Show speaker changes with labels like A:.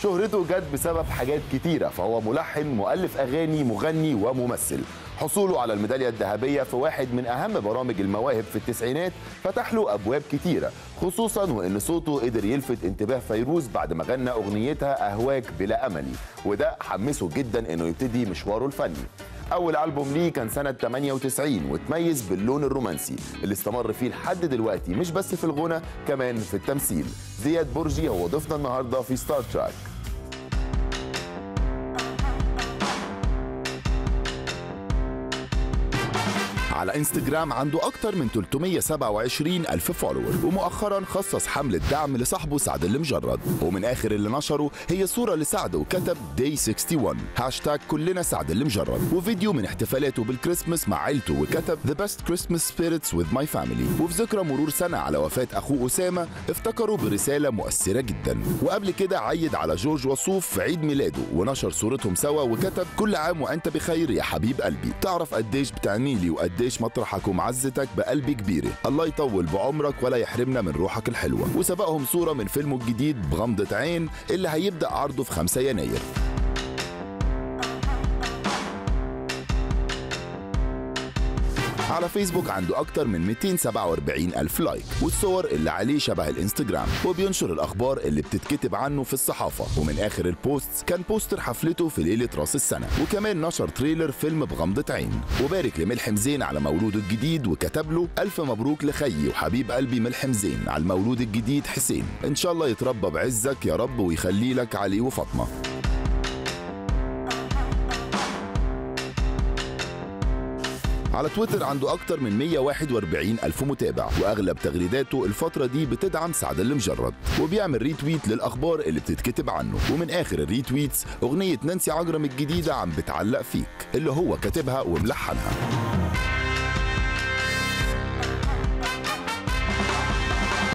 A: شهرته جت بسبب حاجات كتيرة فهو ملحن مؤلف أغاني مغني وممثل حصوله على الميدالية الذهبية في واحد من أهم برامج المواهب في التسعينات فتح له أبواب كتيرة خصوصا وإن صوته قدر يلفت انتباه فيروز بعد ما غنى أغنيتها أهواك بلا أملي وده حمسه جدا إنه يبتدي مشواره الفني أول ألبوم ليه كان سنة 98 وتميز باللون الرومانسي اللي استمر فيه لحد دلوقتي مش بس في الغنى كمان في التمثيل زياد برجي هو ضيفنا النهارده في ستار تراك على انستجرام عنده أكتر من 327 ألف فولور ومؤخرا خصص حملة دعم لصاحبه سعد المجرد ومن آخر اللي نشره هي صورة لسعد وكتب داي 61 هاشتاج كلنا سعد المجرد وفيديو من احتفالاته بالكريسماس مع عيلته وكتب The best Christmas spirits with my family وفي ذكرى مرور سنة على وفاة أخوه أسامة افتكروا برسالة مؤثرة جدا وقبل كده عيد على جورج وصوف في عيد ميلاده ونشر صورتهم سوا وكتب كل عام وأنت بخير يا حبيب قلبي تعرف قديش بتعنيلي وقديش قديش مطرحك ومعزتك بقلب كبيرة الله يطول بعمرك ولا يحرمنا من روحك الحلوة وسبقهم صورة من فيلمه الجديد بغمضة عين اللي هيبدأ عرضه في 5 يناير على فيسبوك عنده أكتر من 247 ألف لايك والصور اللي عليه شبه الانستجرام وبينشر الأخبار اللي بتتكتب عنه في الصحافة ومن آخر البوست كان بوستر حفلته في ليلة راس السنة وكمان نشر تريلر فيلم بغمضة عين وبارك لملحم زين على مولوده الجديد وكتب له ألف مبروك لخيي وحبيب قلبي ملحم زين على المولود الجديد حسين إن شاء الله يتربى بعزك يا رب ويخلي لك علي وفاطمة على تويتر عنده أكتر من 141 ألف متابع وأغلب تغريداته الفترة دي بتدعم سعد المجرد وبيعمل ريتويت للأخبار اللي بتتكتب عنه ومن آخر الريتويتس أغنية نانسي عجرم الجديدة عم بتعلق فيك اللي هو كاتبها وملحنها